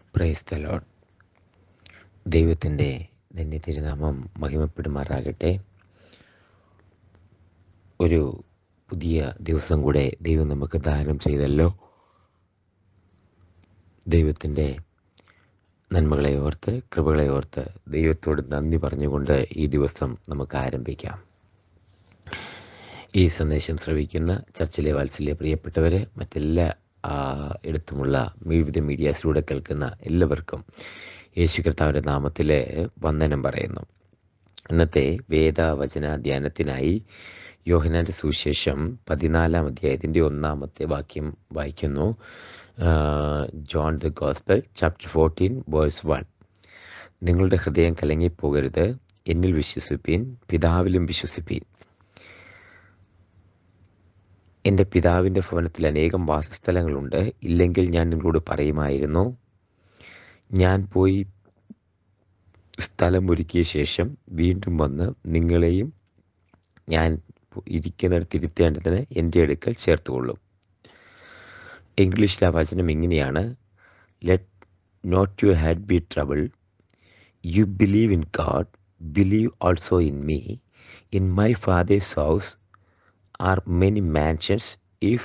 Praise the load ദൈവത്തിൻ്റെ ധന്യ തിരുനാമം മഹിമപ്പെടുമാറാകട്ടെ ഒരു പുതിയ ദിവസം കൂടെ ദൈവം നമുക്ക് ദാനം ചെയ്തല്ലോ ദൈവത്തിൻ്റെ നന്മകളെ ഓർത്ത് കൃപകളെ ഓർത്ത് ദൈവത്തോട് നന്ദി പറഞ്ഞുകൊണ്ട് ഈ ദിവസം നമുക്ക് ആരംഭിക്കാം ഈ സന്ദേശം ശ്രവിക്കുന്ന ചർച്ചിലെ വാത്സല്യ പ്രിയപ്പെട്ടവർ മറ്റെല്ലാ ആ, ഇടത്തുമുള്ള വിവിധ മീഡിയാസിലൂടെ കേൾക്കുന്ന എല്ലാവർക്കും യേശു കർത്താവിൻ്റെ നാമത്തിൽ വന്ദനം പറയുന്നു ഇന്നത്തെ വേദവചന ധ്യാനത്തിനായി യോഹനാൻ്റെ സുവിശേഷം പതിനാലാം അധ്യായത്തിൻ്റെ ഒന്നാമത്തെ വാക്യം വായിക്കുന്നു John the gospel chapter fourteen verse one നിങ്ങളുടെ ഹൃദയം കലങ്ങിപ്പോകരുത് എന്നിൽ വിശ്വസിപ്പീൻ പിതാവിലും വിശ്വസിപ്പീൻ എൻ്റെ പിതാവിൻ്റെ ഭവനത്തിൽ അനേകം വാസസ്ഥലങ്ങളുണ്ട് ഇല്ലെങ്കിൽ ഞാൻ നിങ്ങളോട് പറയുമായിരുന്നു ഞാൻ പോയി സ്ഥലം ഒരുക്കിയ ശേഷം വീണ്ടും വന്ന് നിങ്ങളെയും ഞാൻ ഇരിക്കുന്നിടത്ത് ഇരുത്തേണ്ടതിന് എൻ്റെ അടുക്കൽ ചേർത്തുകൊള്ളും ഇംഗ്ലീഷിലെ ആ വചനം ഇങ്ങനെയാണ് let not you heart be trouble you believe in God believe also in me in my father's house are many mansions. If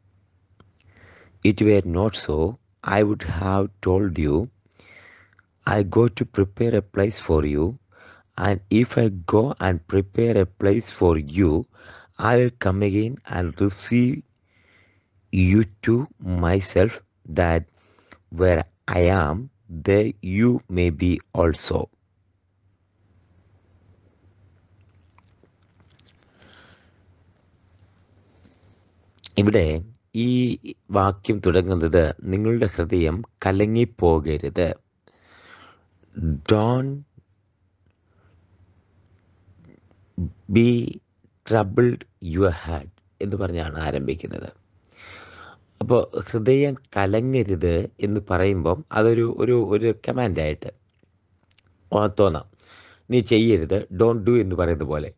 it were not so, I would have told you, I go to prepare a place for you. And if I go and prepare a place for you, I will come again and receive you to myself, that where I am, there you may be also. ഇവിടെ ഈ വാക്യം തുടങ്ങുന്നത് നിങ്ങളുടെ ഹൃദയം കലങ്ങിപ്പോകരുത് don't be troubled your heart എന്ന് പറഞ്ഞാണ് ആരംഭിക്കുന്നത് അപ്പോൾ ഹൃദയം കലങ്ങരുത് എന്ന് പറയുമ്പം അതൊരു ഒരു ഒരു കമാൻഡായിട്ട് തോന്നാം നീ ചെയ്യരുത് ഡോൺ ഡു എന്ന് പറയുന്ന പോലെ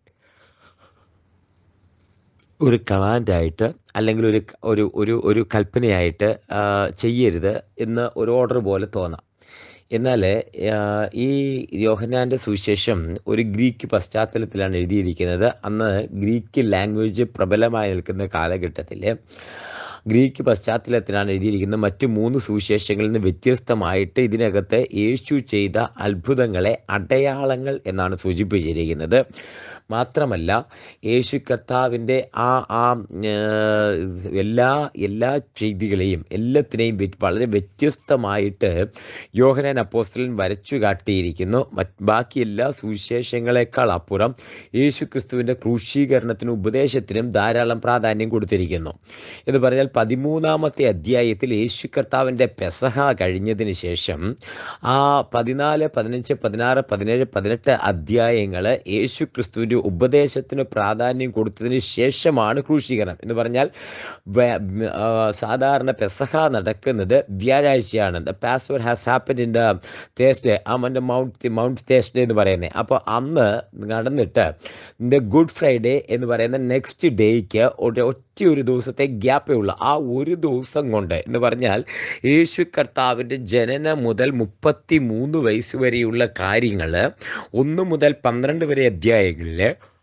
ഒരു കമാൻഡായിട്ട് അല്ലെങ്കിൽ ഒരു ഒരു ഒരു ഒരു കൽപ്പനയായിട്ട് ആ, ചെയ്യരുത് എന്ന് ഒരു ഓർഡർ പോലെ തോന്നാം എന്നാൽ ആ, ഈ യോഹന്നാൻ്റെ സുവിശേഷം ഒരു ഗ്രീക്ക് പശ്ചാത്തലത്തിലാണ് എഴുതിയിരിക്കുന്നത് അന്ന് ഗ്രീക്ക് ലാംഗ്വേജ് പ്രബലമായി നിൽക്കുന്ന കാലഘട്ടത്തിൽ ഗ്രീക്ക് പശ്ചാത്തലത്തിലാണ് എഴുതിയിരിക്കുന്നത് മറ്റ് മൂന്ന് സുവിശേഷങ്ങളിൽ നിന്ന് വ്യത്യസ്തമായിട്ട് ഇതിനകത്ത് യേശു ചെയ്ത അത്ഭുതങ്ങളെ അടയാളങ്ങൾ എന്നാണ് സൂചിപ്പിച്ചിരിക്കുന്നത് മാത്രമല്ല യേശു കർത്താവിൻ്റെ ആ ആ ഏർ, എല്ലാ എല്ലാ ചെയ്തികളെയും എല്ലാത്തിനെയും വ്യ- വളരെ വ്യത്യസ്തമായിട്ട് യോഹനാൻ അപ്പോസ്റ്റലൻ വരച്ചു കാട്ടിയിരിക്കുന്നു മറ്റ് ബാക്കി എല്ലാ സുവിശേഷങ്ങളെക്കാൾ അപ്പുറം യേശു ക്രിസ്തുവിൻ്റെ ക്രൂശീകരണത്തിനും ഉപദേശത്തിനും ധാരാളം പ്രാധാന്യം കൊടുത്തിരിക്കുന്നു എന്ന് പറഞ്ഞാൽ പതിമൂന്നാമത്തെ അധ്യായത്തിൽ യേശു കർത്താവിൻ്റെ പെസഹ കഴിഞ്ഞതിന് ശേഷം ആ പതിനാല് പതിനഞ്ച് പതിനാറ് പതിനേഴ് പതിനെട്ട് അധ്യായങ്ങൾ യേശു ക്രിസ്തുവിൻ്റെ ഉപദേശത്തിന് പ്രാധാന്യം കൊടുത്തതിന് ശേഷമാണ് ക്രൂശീകരണം എന്ന് പറഞ്ഞാൽ വേ- ആ, സാധാരണ പെസഹ നടക്കുന്നത് വ്യാഴാഴ്ചയാണ് the Passover has happen in the Thursday അമൻ്റെ മൗണ്ട് മൗണ്ട് തേസ്ഡേ എന്ന് പറയുന്നത് അപ്പോൾ അന്ന് നടന്നിട്ട് ദ ഗുഡ് ഫ്രൈഡേ എന്ന് പറയുന്ന നെക്സ്റ്റ് ഡേക്ക് ഒരു ഒറ്റ ഒരു ദിവസത്തെ ഗ്യാപ്പേ ഉള്ളൂ ആ ഒരു ദിവസം കൊണ്ട് എന്ന് പറഞ്ഞാൽ യേശു കർത്താവിൻ്റെ ജനനം മുതൽ മുപ്പത്തി മൂന്ന് വയസ്സ് വരെയുള്ള കാര്യങ്ങൾ ഒന്ന് മുതൽ പന്ത്രണ്ട് വരെ അധ്യായങ്ങളിൽ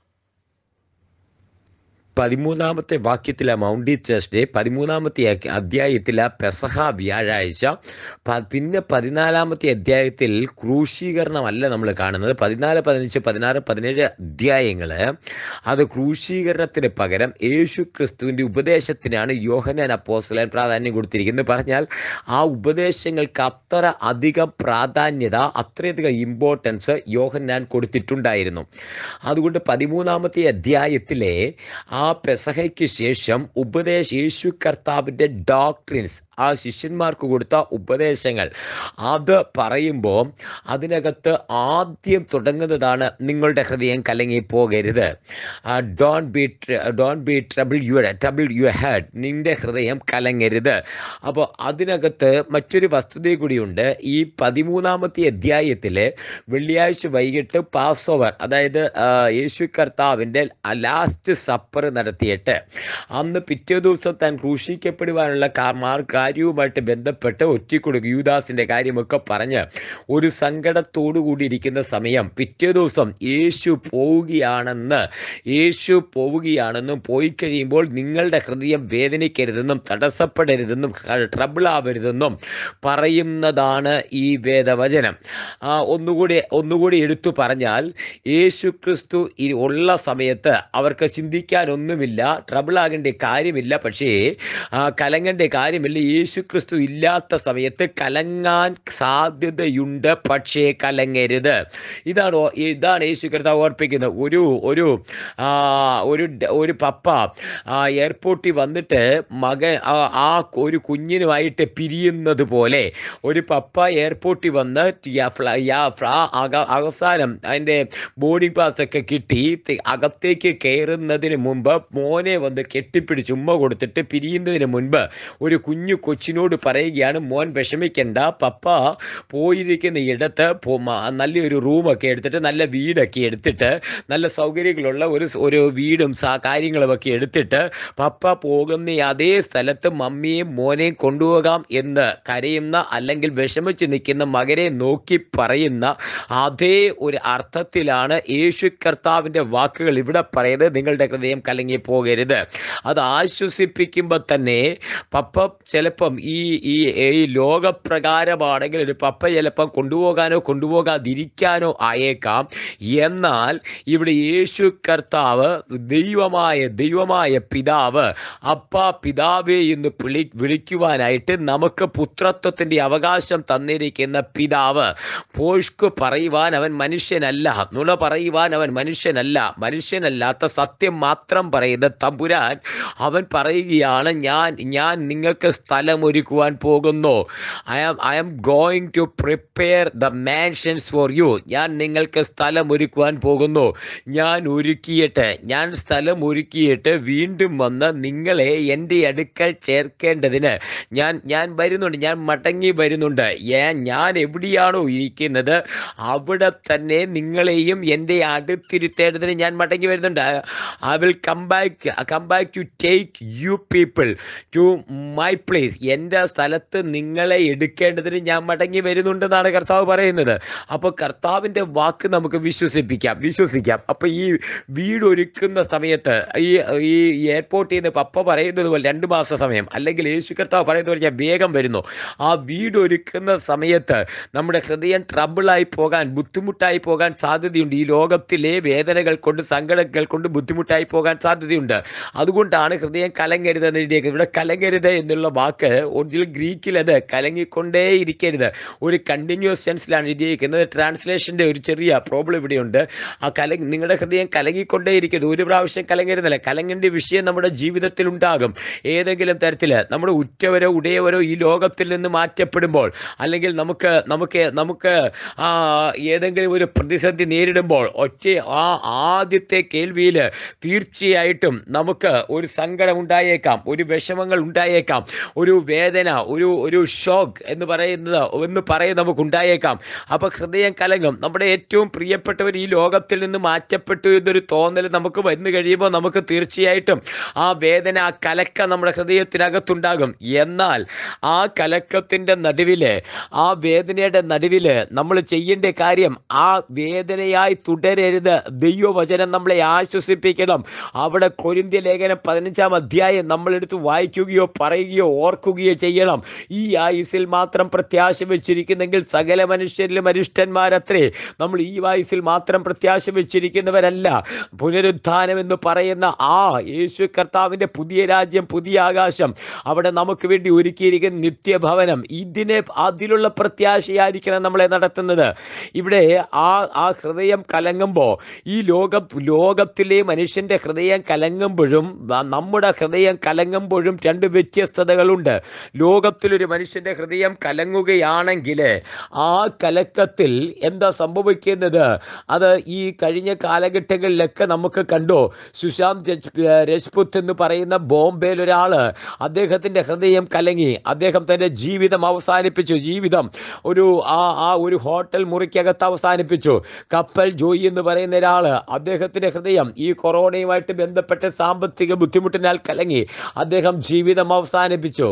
പതിമൂന്നാമത്തെ വാക്യത്തിലെ മൗണ്ടി തേഴ്സ്ഡേ പതിമൂന്നാമത്തെ അ- അധ്യായത്തിലെ പെസഹ വ്യാഴാഴ്ച പ- പിന്നെ പതിനാലാമത്തെ അധ്യായത്തിൽ ക്രൂശീകരണമല്ല നമ്മൾ കാണുന്നത് പതിനാല് പതിനഞ്ച് പതിനാറ് പതിനേഴ് അധ്യായങ്ങൾ അത് ക്രൂശീകരണത്തിന് പകരം യേശു ക്രിസ്തുവിൻ്റെ ഉപദേശത്തിനാണ് യോഹനാൻ അപ്പോസ്തലൻ പ്രാധാന്യം കൊടുത്തിരിക്കുന്നത് പറഞ്ഞാൽ ആ ഉപദേശങ്ങൾക്ക് അത്ര അധികം പ്രാധാന്യത അത്രയധികം ഇമ്പോർട്ടൻസ് യോഹന്നാൻ കൊടുത്തിട്ടുണ്ടായിരുന്നു അതുകൊണ്ട് പതിമൂന്നാമത്തെ അധ്യായത്തിലെ ആ പെസഹയ്ക്ക് ശേഷം ഉപദേശ യേശു കർത്താവിൻ്റെ ഡോക്ട്രിൻസ് ആ ശിഷ്യന്മാർക്ക് കൊടുത്ത ഉപദേശങ്ങൾ അത് പറയുമ്പോൾ അതിനകത്ത് ആദ്യം തുടങ്ങുന്നതാണ് നിങ്ങളുടെ ഹൃദയം കലങ്ങി പോകരുത് don't be don't be trouble your trouble your heart നിന്റെ ഹൃദയം കലങ്ങരുത് അപ്പോൾ അതിനകത്ത് മറ്റൊരു വസ്തുത കൂടിയുണ്ട് ഈ പതിമൂന്നാമത്തെ അധ്യായത്തിൽ വെള്ളിയാഴ്ച വൈകിട്ട് പാസ് ഓവർ അതായത് ആ, യേശു കർത്താവിൻ്റെ ലാസ്റ്റ് സപ്പർ നടത്തിയിട്ട് അന്ന് പിറ്റേ ദിവസം താൻ ക്രൂശിക്കപ്പെടുവാനുള്ള കാ- മാർ- കാര്യവുമായിട്ട് ബന്ധപ്പെട്ട് ഒറ്റിക്കൊടുക്കും യൂദാസിൻ്റെ കാര്യമൊക്കെ പറഞ്ഞ് ഒരു സങ്കടത്തോടു കൂടി ഇരിക്കുന്ന സമയം പിറ്റേ ദിവസം യേശു പോവുകയാണെന്ന് യേശു പോവുകയാണെന്നും പോയി കഴിയുമ്പോൾ നിങ്ങളുടെ ഹൃദയം വേദനിക്കരുതെന്നും തടസ്സപ്പെടരുതെന്നും ട്രബിൾ ആവരുതെന്നും പറയുന്നതാണ് ഈ വേദവചനം ആ, ഒന്നുകൂടി ഒന്നുകൂടി എടുത്തു പറഞ്ഞാൽ യേശു ക്രിസ്തു ഈ ഉള്ള സമയത്ത് അവർക്ക് ചിന്തിക്കാനൊന്നുമില്ല ട്രബിൾ ആകേണ്ട കാര്യമില്ല പക്ഷേ ആ, കലങ്ങേണ്ട കാര്യമില്ല യേശു ക്രിസ്തു ഇല്ലാത്ത സമയത്ത് കലങ്ങാൻ സാധ്യതയുണ്ട് പക്ഷേ കലങ്ങരുത് ഇതാണ് ഓ- ഇതാണ് യേശു കർത്താവ് ഓർപ്പിക്കുന്നത് ഒരു ഒരു ആ, ഒരു ഡ- ഒരു പപ്പ ആ, എയർപോർട്ടിൽ വന്നിട്ട് മകൻ ആ ആ ഒരു കുഞ്ഞിനുമായിട്ട് പിരിയുന്നത് പോലെ ഒരു പപ്പ എയർപോർട്ടിൽ വന്ന് യ- ഫ്ല- യ- ഫ്ല- അക- അവസാനം അതിൻ്റെ ബോർഡിംഗ് പാസ് ഒക്കെ കിട്ടി തി- അകത്തേക്ക് കയറുന്നതിന് മുമ്പ് മോനെ വന്ന് കെട്ടിപ്പിടിച്ച് ഉമ്മ കൊടുത്തിട്ട് പിരിയുന്നതിന് മുൻപ് ഒരു കുഞ്ഞു കൊച്ചിനോട് പറയുകയാണ് മോൻ വിഷമിക്കണ്ട പപ്പ പോയിരിക്കുന്ന ഇടത്ത് പോ- മ- നല്ലൊരു റൂമൊക്കെ എടുത്തിട്ട് നല്ല വീടൊക്കെ എടുത്തിട്ട് നല്ല സൗകര്യങ്ങളുള്ള ഒരു സ് ഒരു വീടും സാ കാര്യങ്ങളുമൊക്കെ എടുത്തിട്ട് പപ്പ പോകുന്ന അതേ സ്ഥലത്ത് മമ്മിയെയും മോനെയും കൊണ്ടുപോകാം എന്ന് കരയുന്ന അല്ലെങ്കിൽ വിഷമിച്ച് നിൽക്കുന്ന മകനെ നോക്കി പറയുന്ന അതേ ഒരു അർത്ഥത്തിലാണ് യേശു കർത്താവിൻ്റെ വാക്കുകൾ ഇവിടെ പറയുന്നത് നിങ്ങളുടെ ഹൃദയം കലങ്ങി പോകരുത് അത് ആശ്വസിപ്പിക്കുമ്പോൾ തന്നെ പപ്പ ചിലപ്പം ഈ ഈ ഈ ലോകപ്രകാരമാണെങ്കിൽ ഒരു പപ്പ ചിലപ്പം കൊണ്ടുപോകാനോ കൊണ്ടുപോകാതിരിക്കാനോ ആയേക്കാം എന്നാൽ ഇവിടെ യേശു കർത്താവ് ദൈവമായ ദൈവമായ പിതാവ് അപ്പ പിതാവേ എന്ന് വിളി വിളിക്കുവാനായിട്ട് നമുക്ക് പുത്രത്വത്തിൻ്റെ അവകാശം തന്നിരിക്കുന്ന പിതാവ് പോഷ്ക് പറയുവാൻ അവൻ മനുഷ്യനല്ല നുണ പറയുവാൻ അവൻ മനുഷ്യനല്ല മനുഷ്യനല്ലാത്ത സത്യം മാത്രം പറയുന്ന തമ്പുരാൻ അവൻ പറയുകയാണ് ഞാൻ ഞാൻ നിങ്ങൾക്ക് സ്ഥലമൊരുക്കുവാൻ പോകുന്നു I am I am going to prepare the mansions for you ഞാൻ നിങ്ങൾക്ക് സ്ഥലം ഒരുക്കുവാൻ പോകുന്നു ഞാൻ ഒരുക്കിയിട്ട് ഞാൻ സ്ഥലം ഒരുക്കിയിട്ട് വീണ്ടും വന്ന് നിങ്ങളെ എൻ്റെ അടുക്കൽ ചേർക്കേണ്ടതിന് ഞാൻ ഞാൻ വരുന്നുണ്ട് ഞാൻ മടങ്ങി വരുന്നുണ്ട് ഞാൻ ഞാൻ എവിടെയാണോ ഇരിക്കുന്നത് അവിടെ തന്നെ നിങ്ങളെയും എൻ്റെ അടുത്തിരുത്തേണ്ടതിന് ഞാൻ മടങ്ങി വരുന്നുണ്ട് I will come back come back to take you people to my place എൻ്റെ സ്ഥലത്ത് നിങ്ങളെ എടുക്കേണ്ടതിന് ഞാൻ മടങ്ങി വരുന്നുണ്ടെന്നാണ് കർത്താവ് പറയുന്നത് അപ്പോൾ കർത്താവിൻ്റെ വാക്ക് നമുക്ക് വിശ്വസിപ്പിക്കാം വിശ്വസിക്കാം അപ്പോൾ ഈ വീട് ഒരുക്കുന്ന സമയത്ത് ഈ ഈ എയർപോർട്ടിൽ നിന്ന് പപ്പ പറയുന്നത് പോലെ രണ്ട് മാസ സമയം അല്ലെങ്കിൽ യേശു കർത്താവ് പറയുന്നത് പോലെ ഞാൻ വേഗം വരുന്നു ആ വീട് ഒരുക്കുന്ന സമയത്ത് നമ്മുടെ ഹൃദയം ട്രബിളായി പോകാൻ ബുദ്ധിമുട്ടായി പോകാൻ സാധ്യതയുണ്ട് ഈ ലോകത്തിലെ വേദനകൾ കൊണ്ട് സങ്കടങ്ങൾ കൊണ്ട് ബുദ്ധിമുട്ടായി പോകാൻ സാധ്യതയുണ്ട് അതുകൊണ്ടാണ് ഹൃദയം കലങ്ങരുത് എന്ന് എഴുതിയേക്കുന്നത് ഇവിടെ കലങ്ങരുത് എന്നുള്ള വാക്ക് ഒറിജിനൽ ഗ്രീക്കിൽ അത് കലങ്ങിക്കൊണ്ടേ ഇരിക്കരുത് ഒരു കണ്ടിന്യൂസ് സെൻസിലാണ് എഴുതിയിരിക്കുന്നത് ട്രാൻസ്ലേഷൻ്റെ ഒരു ചെറിയ പ്രോബ്ലം ഇവിടെയുണ്ട് ആ കല നിങ്ങളുടെ ഹൃദയം കലങ്ങിക്കൊണ്ടേ ഇരിക്കരുത് ഒരു പ്രാവശ്യം കലങ്ങരുതല്ല കലങ്ങേണ്ട വിഷയം നമ്മുടെ ജീവിതത്തിൽ ഉണ്ടാകും ഏതെങ്കിലും തരത്തിൽ നമ്മുടെ ഉറ്റവരോ ഉടയവരോ ഈ ലോകത്തിൽ നിന്ന് മാറ്റപ്പെടുമ്പോൾ അല്ലെങ്കിൽ നമുക്ക് നമുക്ക് നമുക്ക് ആ ഏതെങ്കിലും ഒരു പ്രതിസന്ധി നേരിടുമ്പോൾ ഒറ്റ ആ ആദ്യത്തെ കേൾവിയിൽ തീർച്ചയായിട്ടും നമുക്ക് ഒരു സങ്കടം ഉണ്ടായേക്കാം ഒരു വിഷമങ്ങൾ ഉണ്ടായേക്കാം ഒരു വേദന ഒരു ഒരു ഷോക്ക് എന്ന് പറയുന്നത് എന്ന് പറയും നമുക്ക് ഉണ്ടായേക്കാം അപ്പോൾ ഹൃദയം കലങ്ങും നമ്മുടെ ഏറ്റവും പ്രിയപ്പെട്ടവർ ഈ ലോകത്തിൽ നിന്ന് മാറ്റപ്പെട്ടു എന്നൊരു തോന്നൽ നമുക്ക് വന്നു കഴിയുമ്പോൾ നമുക്ക് തീർച്ചയായിട്ടും ആ വേദന ആ കലക്ക നമ്മുടെ ഹൃദയത്തിനകത്തുണ്ടാകും എന്നാൽ ആ കലക്കത്തിൻ്റെ നടുവിൽ ആ വേദനയുടെ നടുവിൽ നമ്മൾ ചെയ്യേണ്ട കാര്യം ആ വേദനയായി തുടരരുത് ദൈവവചനം നമ്മളെ ആശ്വസിപ്പിക്കണം അവിടെ കൊരിന്ത്യ ലേഖനം പതിനഞ്ചാം അധ്യായം നമ്മളെടുത്ത് വായിക്കുകയോ പറയുകയോ ഓർക്കുകയോ ചെയ്യണം ഈ ആയുസിൽ മാത്രം പ്രത്യാശ വെച്ചിരിക്കുന്നെങ്കിൽ സകല മനുഷ്യരിലും അരിഷ്ടന്മാരത്രേ നമ്മൾ ഈ വയസ്സിൽ മാത്രം പ്രത്യാശ വെച്ചിരിക്കുന്നവരല്ല പുനരുത്ഥാനം എന്ന് പറയുന്ന ആ യേശു കർത്താവിൻ്റെ പുതിയ രാജ്യം പുതിയ ആകാശം അവിടെ നമുക്ക് വേണ്ടി ഒരുക്കിയിരിക്കുന്ന നിത്യഭവനം ഇതിനെ അതിലുള്ള പ്രത്യാശയായിരിക്കണം നമ്മളെ നടത്തുന്നത് ഇവിടെ ആ ആ ഹൃദയം കലങ്ങുമ്പോൾ ഈ ലോക ലോകത്തിലെ മനുഷ്യൻ്റെ ഹൃദയം കലങ്ങുമ്പോഴും വ- നമ്മുടെ ഹൃദയം കലങ്ങുമ്പോഴും രണ്ട് വ്യത്യസ്തതകളുണ്ട് ലോകത്തിലൊരു മനുഷ്യൻ്റെ ഹൃദയം കലങ്ങുകയാണെങ്കിൽ ആ കലക്കത്തിൽ എന്താ സംഭവിക്കുന്നത് അത് ഈ കഴിഞ്ഞ കാലഘട്ടങ്ങളിലൊക്കെ നമുക്ക് കണ്ടു സുശാന്ത് രജ്- രജ്പുത്ത് എന്ന് പറയുന്ന ബോംബെയിൽ ഒരാൾ അദ്ദേഹത്തിൻ്റെ ഹൃദയം കലങ്ങി അദ്ദേഹം തൻ്റെ ജീവിതം അവസാനിപ്പിച്ചു ജീവിതം ഒരു ആ ആ ഒരു ഹോട്ടൽ മുറിക്കകത്ത് അവസാനിപ്പിച്ചു കപ്പൽ ജോയി എന്ന് പറയുന്ന ഒരാൾ അദ്ദേഹത്തിൻ്റെ ഹൃദയം ഈ കൊറോണയുമായിട്ട് ബന്ധപ്പെട്ട് സാമ്പത്തിക ബുദ്ധിമുട്ടിനാൽ കലങ്ങി അദ്ദേഹം ജീവിതം അവസാനിപ്പിച്ചു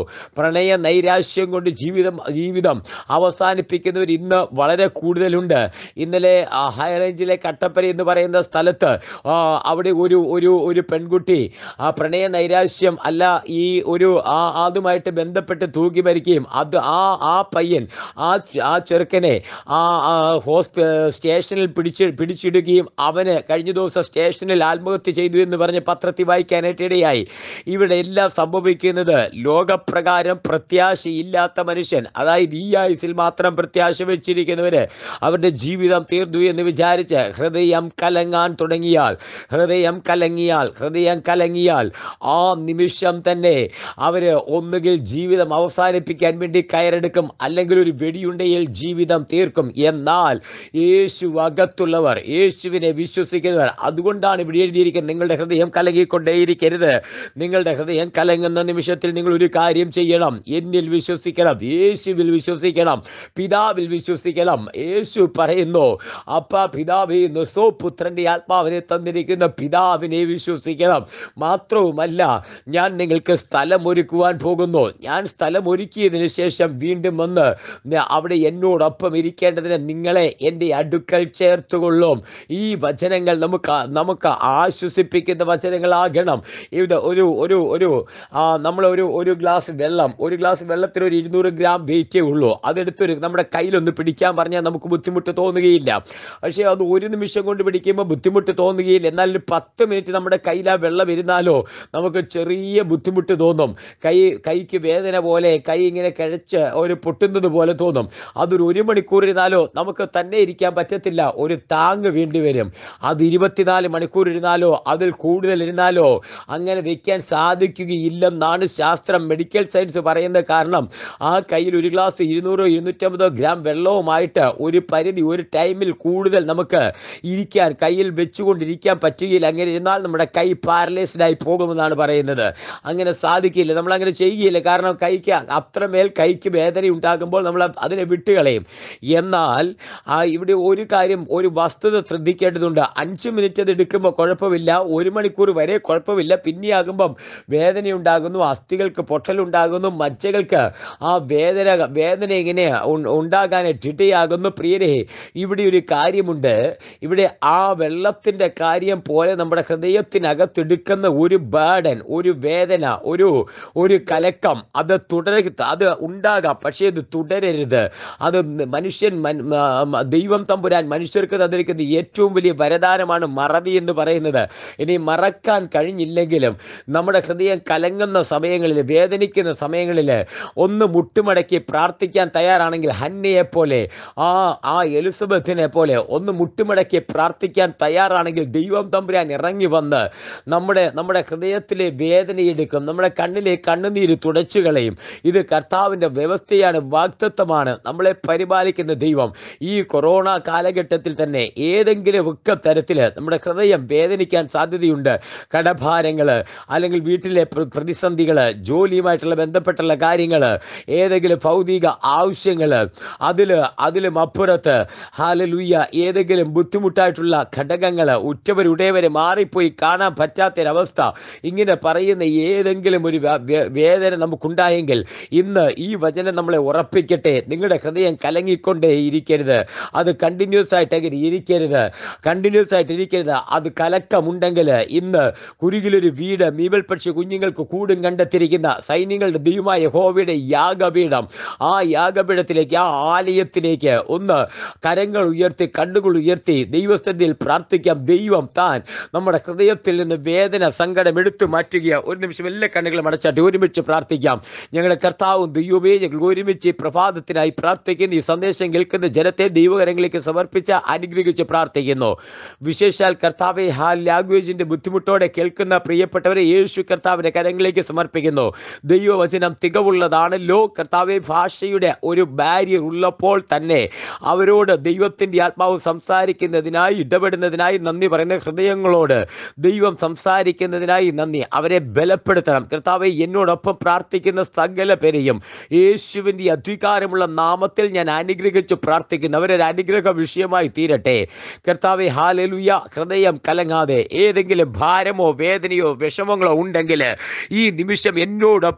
പ്രണയ നൈരാശ്യം കൊണ്ട് ജീവിതം ജീവിതം അവസാനിപ്പിക്കുന്നവർ ഇന്ന് വളരെ കൂടുതലുണ്ട് ഇന്നലെ ആ, ഹൈ റേഞ്ചിലെ കട്ടപ്പന എന്ന് പറയുന്ന സ്ഥലത്ത് ആ, അവിടെ ഒരു ഒരു ഒരു പെൺകുട്ടി ആ പ്രണയ നൈരാശ്യം അല്ല ഈ ഒരു ആ അതുമായിട്ട് ബന്ധപ്പെട്ട് തൂക്കി മരിക്കുകയും അത് ആ ആ പയ്യൻ ആ ചെ- ആ ചെറുക്കനെ ആ ആ, ഹോസ്പി സ്റ്റേഷനിൽ പിടിച്ച് പിടിച്ചിടുകയും അവന് കഴിഞ്ഞ ദിവസം സ്റ്റേഷനിൽ ആത്മഹത്യ ചെയ്തു എന്ന് പറഞ്ഞ് പത്രത്തിൽ വായിക്കാനായിട്ട് ഇടയായി ഇവിടെ എല്ലാം സംഭവിക്കുന്നത് ലോകപ്രകാരം പ്രത്യാശയില്ലാത്ത മനുഷ്യൻ അതായത് ഈ ആയുസിൽ മാത്രം പ്രത്യാശ വെച്ചിരിക്കുന്നവര് അവരുടെ ജീവിതം തീർന്നു എന്ന് വിചാരിച്ച് ഹൃദയം കലങ്ങാൻ തുടങ്ങിയാൽ ഹൃദയം കലങ്ങിയാൽ ഹൃദയം കലങ്ങിയാൽ ആ നിമിഷം തന്നെ അവര് ഒന്നുകിൽ ജീവിതം അവസാനിപ്പിക്കാൻ വേണ്ടി കയറെടുക്കും അല്ലെങ്കിൽ ഒരു വെടിയുണ്ടയിൽ ജീവിതം തീർക്കും എന്നാൽ യേശു അകത്തുള്ളവർ യേശുവിനെ വിശ്വസിക്കുന്നവർ അതുകൊണ്ടാണ് ഇവിടെ എഴുതിയിരിക്കുന്നത് നിങ്ങളുടെ ഹൃദയം കലങ്ങിക്കൊണ്ടേയിരിക്കരുത് നിങ്ങളുടെ ഹൃദയം കലങ്ങുന്ന നിമിഷത്തിൽ നിങ്ങൾ ഒരു കാര്യം ചെയ്യണം എന്നിൽ വിശ്വസിക്കണം യേശുവിൽ വിശ്വസിക്കണം പിതാവിൽ വിശ്വസിക്കണം യേശു പറയുന്നു അപ്പ പിതാവേ എന്ന് സോ പുത്രന്റെ ആത്മാവിനെ തന്നിരിക്കുന്ന പിതാവിനെ വിശ്വസിക്കണം മാത്രവുമല്ല ഞാൻ നിങ്ങൾക്ക് സ്ഥലം ഒരുക്കുവാൻ പോകുന്നു ഞാൻ സ്ഥലം ഒരുക്കിയതിന് ശേഷം വീണ്ടും വന്ന് ന- അവിടെ എന്നോടൊപ്പം ഇരിക്കേണ്ടതിന് നിങ്ങളെ എൻ്റെ അടുക്കൽ ചേർത്തുകൊള്ളും ഈ വചനങ്ങൾ നമുക്ക് നമുക്ക് ആശ്വസിപ്പിക്കുന്ന വചനങ്ങളാകണം ഇത് ഒരു ഒരു ഒരു ആ, നമ്മളൊരു ഒരു ഗ്ലാസ് വെള്ളം ഒരു ഗ്ലാസ് വെള്ളത്തിന് ഒരു ഇരുന്നൂറ് ഗ്രാം വെയിറ്റേ ഉള്ളൂ അതെടുത്തൊരു നമ്മുടെ കയ്യിലൊന്ന് പിടിക്കാൻ പറഞ്ഞാൽ നമുക്ക് ബുദ്ധിമുട്ട് തോന്നുകയില്ല പക്ഷേ അത് ഒരു നിമിഷം കൊണ്ട് പിടിക്കുമ്പോൾ ബുദ്ധിമുട്ട് തോന്നുകയില്ല എന്നാൽ ഒരു പത്ത് മിനിറ്റ് നമ്മുടെ കയ്യിൽ ആ വെള്ളം ഇരുന്നാലോ നമുക്ക് ചെറിയ ബുദ്ധിമുട്ട് തോന്നും കൈ കൈക്ക് വേദന പോലെ കൈ ഇങ്ങനെ കിഴച്ച് ഒരു പൊട്ടുന്നത് പോലെ തോന്നും അതൊരു ഒരു മണിക്കൂർ ഇരുന്നാലോ നമുക്ക് തന്നെ ഇരിക്കാൻ പറ്റത്തില്ല ഒരു താങ്ങ് വേണ്ടി വരും അത് ഇരുപത്തിനാല് മണിക്കൂർ ഇരുന്നാലോ അതിൽ കൂടുതൽ ഇരുന്നാലോ അങ്ങനെ വെക്കാൻ സാധിക്കുകയില്ലെന്നാണ് ശാസ്ത്രം മെഡിക്കൽ സയൻസ് പറയുന്നത് കാരണം ആ കയ്യിൽ ഒരു ഗ്ലാസ് ഇരുന്നൂറോ ഇരുന്നൂറ്റമ്പതോ ഗ്രാം വെള്ളവുമായിട്ട് ഒരു പരിധി ഒരു ടൈമിൽ കൂടുതൽ നമുക്ക് ഇരിക്കാൻ കയ്യിൽ വെച്ചുകൊണ്ടിരിക്കാൻ പറ്റുകയില്ല അങ്ങനെ ഇരുന്നാൽ നമ്മുടെ കൈ പാരലൈസ്ഡ് ആയി പോകുമെന്നാണ് പറയുന്നത് അങ്ങനെ സാധിക്കില്ല നമ്മൾ അങ്ങനെ ചെയ്യുകയില്ല കാരണം കൈക്ക് അത്രമേൽ കൈക്ക് വേദന ഉണ്ടാകുമ്പോൾ നമ്മൾ അതിനെ വിട്ടുകളയും എന്നാൽ ആ ഇവിടെ ഒരു കാര്യം ഒരു വസ്തുത ശ്രദ്ധിക്കേണ്ടതുണ്ട് അഞ്ച് മിനിറ്റ് അത് എടുക്കുമ്പോൾ കുഴപ്പമില്ല ഒരു മണിക്കൂർ വരെ കുഴപ്പമില്ല പിന്നെയാകുമ്പം വേദനയുണ്ടാകുന്നു അസ്ഥികൾക്ക് പൊട്ടലുണ്ടാകുന്നു മജ്ജകൾക്ക് ആ വേദന വേദന ഇങ്ങനെ ഉ- ഉണ്ടാകാനായിട്ട് ഇടയാകുന്നു പ്രിയരെ ഇവിടെ ഒരു കാര്യമുണ്ട് ഇവിടെ ആ വെള്ളത്തിൻ്റെ കാര്യം പോലെ നമ്മുടെ ഹൃദയത്തിനകത്തെടുക്കുന്ന ഒരു ബേഡൻ ഒരു വേദന ഒരു ഒരു കലക്കം അത് തുടര അത് ഉണ്ടാകാം പക്ഷേ അത് തുടരരുത് അത് മനുഷ്യൻ മൻ- മ- മ- ദൈവം തമ്പുരാൻ മനുഷ്യർക്ക് തന്നിരിക്കുന്ന ഏറ്റവും വലിയ വരദാനമാണ് മറവി എന്ന് പറയുന്നത് ഇനി മറക്കാൻ കഴിഞ്ഞില്ലെങ്കിലും നമ്മുടെ ഹൃദയം കലങ്ങുന്ന സമയങ്ങളിൽ വേദനിക്കുന്ന സമയങ്ങളിൽ ഒന്ന് മുട്ടുമടക്കി പ്രാർത്ഥിക്കാൻ തയ്യാറാണെങ്കിൽ ഹന്നയെ പോലെ ആ ആ എലിസബത്തിനെ പോലെ ഒന്ന് മുട്ടുമടക്കി പ്രാർത്ഥിക്കാൻ തയ്യാറാണെങ്കിൽ ദൈവം തമ്പുരാൻ ഇറങ്ങി വന്ന് നമ്മുടെ നമ്മുടെ ഹൃദയത്തിലെ വേദനയെടുക്കും നമ്മുടെ കണ്ണിലെ കണ്ണുനീര് തുടച്ചു കളയും ഇത് കർത്താവിൻ്റെ വ്യവസ്ഥയാണ് വാക്തത്വമാണ് നമ്മളെ പരിപാലിക്കുന്ന ദൈവം ഈ കൊറോണ കാലഘട്ടത്തിൽ തന്നെ ഏതെങ്കിലും ഒക്കെ തരത്തിൽ നമ്മുടെ ഹൃദയം വേദനിക്കാൻ സാധ്യതയുണ്ട് കടഭാരങ്ങൾ അല്ലെങ്കിൽ വീട്ടിലെ പ്ര- പ്രതിസന്ധികൾ ജോലിയുമായിട്ടുള്ള ബന്ധപ്പെട്ടുള്ള കാര്യങ്ങൾ ഏതെങ്കിലും ഭൗതിക ആവശ്യങ്ങൾ അതിൽ അതിലും അപ്പുറത്ത് ഹാലലൂയ ഏതെങ്കിലും ബുദ്ധിമുട്ടായിട്ടുള്ള ഘടകങ്ങൾ ഉറ്റവരുടേവരെ മാറിപ്പോയി കാണാൻ പറ്റാത്തൊരവസ്ഥ ഇങ്ങനെ പറയുന്ന ഏതെങ്കിലും ഒരു വ്യ- വ്യ- വേദന നമുക്കുണ്ടായെങ്കിൽ ഇന്ന് ഈ വചനം നമ്മളെ ഉറപ്പിക്കട്ടെ നിങ്ങളുടെ ഹൃദയം കലങ്ങിക്കൊണ്ടേ ഇരിക്കരുത് അത് കണ്ടിന്യൂസ് ആയിട്ട് അങ്ങനെ ഇരിക്കരുത് കണ്ടിന്യൂസ് ആയിട്ട് ഇരിക്കരുത് അത് കലക്കമുണ്ടെങ്കിൽ ഇന്ന് കുരുകിലൊരു വീട് മീബൽ പക്ഷി കുഞ്ഞുങ്ങൾക്ക് കൂടും കണ്ടെത്തിയിരിക്കുന്ന സൈന്യങ്ങളുടെ ദൈവമായ ഹോവയുടെ യാഗപീഠം ആ യാഗപീഠത്തിലേക്ക് ആ ആലയത്തിലേക്ക് ഒന്ന് കരങ്ങൾ ഉയർത്തി കണ്ണുകൾ ഉയർത്തി ദൈവസ്ഥിതിയിൽ പ്രാർത്ഥിക്കാം ദൈവം താൻ നമ്മുടെ ഹൃദയത്തിൽ നിന്ന് വേദന സങ്കടം എടുത്തു മാറ്റുക ഒരു നിമിഷം എല്ലാ കണ്ണുകളും അടച്ചാട്ടി ഒരുമിച്ച് പ്രാർത്ഥിക്കാം ഞങ്ങളുടെ കർത്താവും ദൈവമേ ഞങ്ങൾ ഒരുമിച്ച് ഈ പ്രഭാതത്തിനായി പ്രാർത്ഥിക്കുന്ന ഈ സന്ദേശം കേൾക്കുന്ന ജനത്തെ ദൈവകരങ്ങളിലേക്ക് സമർപ്പിച്ച് അനുഗ്രഹിച്ച് പ്രാർത്ഥിക്കുന്നു വിശേഷാൽ കർത്താവെ ഹാ ലാംഗ്വേജിന്റെ ബുദ്ധിമുട്ടോടെ കേൾക്കുന്ന പ്രിയപ്പെട്ടവരെ യേശു കർത്താവിന്റെ കരങ്ങളിലേക്ക് സമർപ്പിക്കുന്നു ദൈവവചനം തികവുള്ളതാണല്ലോ കർത്താവെ ഭാഷയുടെ ഒരു ബാരിയർ ഉള്ളപ്പോൾ തന്നെ അവരോട് ദൈവത്തിൻ്റെ ആത്മാവ് സംസാരിക്കുന്നതിനായി ഇടപെടുന്നതിനായി നന്ദി പറയുന്ന ഹൃദയങ്ങളോട് ദൈവം സംസാരിക്കുന്നതിനായി നന്ദി അവരെ ബലപ്പെടുത്തണം കർത്താവെ എന്നോടൊപ്പം പ്രാർത്ഥിക്കുന്ന സകല പേരെയും യേശുവിൻ്റെ അധികാരമുള്ള നാമത്തിൽ ഞാൻ അനുഗ്രഹിച്ച് പ്രാർത്ഥിക്കുന്നു അവരൊരു അനുഗ്രഹ വിഷയമായി തീരട്ടെ കർത്താവെ ഹാലലുയ ഹൃദയം കലങ്ങാതെ ഏതെങ്കിലും ഭാരമോ വേദനയോ വിഷമങ്ങളോ ഉണ്ടെങ്കിൽ ഈ നിമിഷം എന്നോടൊപ്പം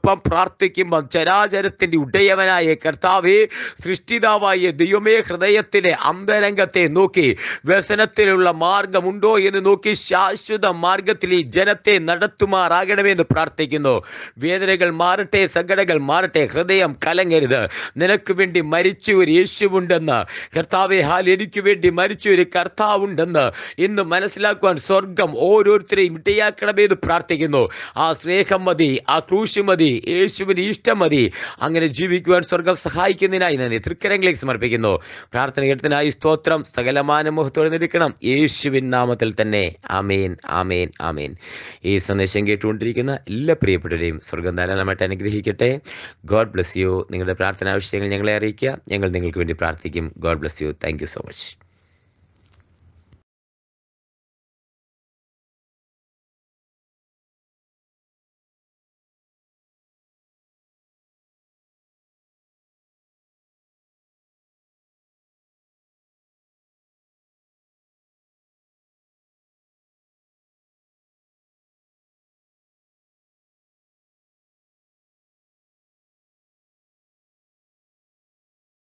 ഇപ്പം പ്രാർത്ഥിക്കുമ്പം ചരാചരത്തിൻ്റെ ഉടയവനായ കർത്താവെ സൃഷ്ടിതാവായ ദൈവമേ ഹൃദയത്തിലെ അന്തരംഗത്തെ നോക്കി വ്യസനത്തിലുള്ള മാർഗമുണ്ടോ എന്ന് നോക്കി ശാശ്വത മാർഗത്തിൽ ഈ ജനത്തെ നടത്തുമാറാകണമെന്ന് പ്രാർത്ഥിക്കുന്നു വേദനകൾ മാറട്ടെ സങ്കടങ്ങൾ മാറട്ടെ ഹൃദയം കലങ്ങരുത് നിനക്ക് വേണ്ടി മരിച്ച ഒരു യേശുവുണ്ടെന്ന് കർത്താവെ ഹാൽ എനിക്ക് വേണ്ടി മരിച്ച ഒരു കർത്താവുണ്ടെന്ന് ഇന്ന് മനസ്സിലാക്കുവാൻ സ്വർഗം ഓരോരുത്തരെയും ഇടയാക്കണമെന്ന് പ്രാർത്ഥിക്കുന്നു ആ സ്നേഹം മതി ആ ക്രൂശ് മതി യേശുവിന് ഇഷ്ടം മതി അങ്ങനെ ജീവിക്കുവാൻ സ്വർഗം സഹായിക്കുന്നതിനായി നന്ദി തൃക്കരങ്ങളിലേക്ക് സമർപ്പിക്കുന്നു പ്രാർത്ഥന കേട്ടതിനായി സ്തോത്രം സകലമാന മുഖത്തോടെ നിൽക്കണം യേശുവിൻ നാമത്തിൽ തന്നെ ആമേൻ ആമേൻ ആമേൻ ഈ സന്ദേശം കേട്ടുകൊണ്ടിരിക്കുന്ന എല്ലാ പ്രിയപ്പെട്ടവരെയും സ്വർഗം ധാരാളമായിട്ട് അനുഗ്രഹിക്കട്ടെ ഗോഡ് ബ്ലസ് യു നിങ്ങളുടെ പ്രാർത്ഥനാ വിഷയങ്ങൾ ഞങ്ങളെ അറിയിക്കുക ഞങ്ങൾ നിങ്ങൾക്ക് വേണ്ടി പ്രാർത്ഥിക്കും God bless you thank you so much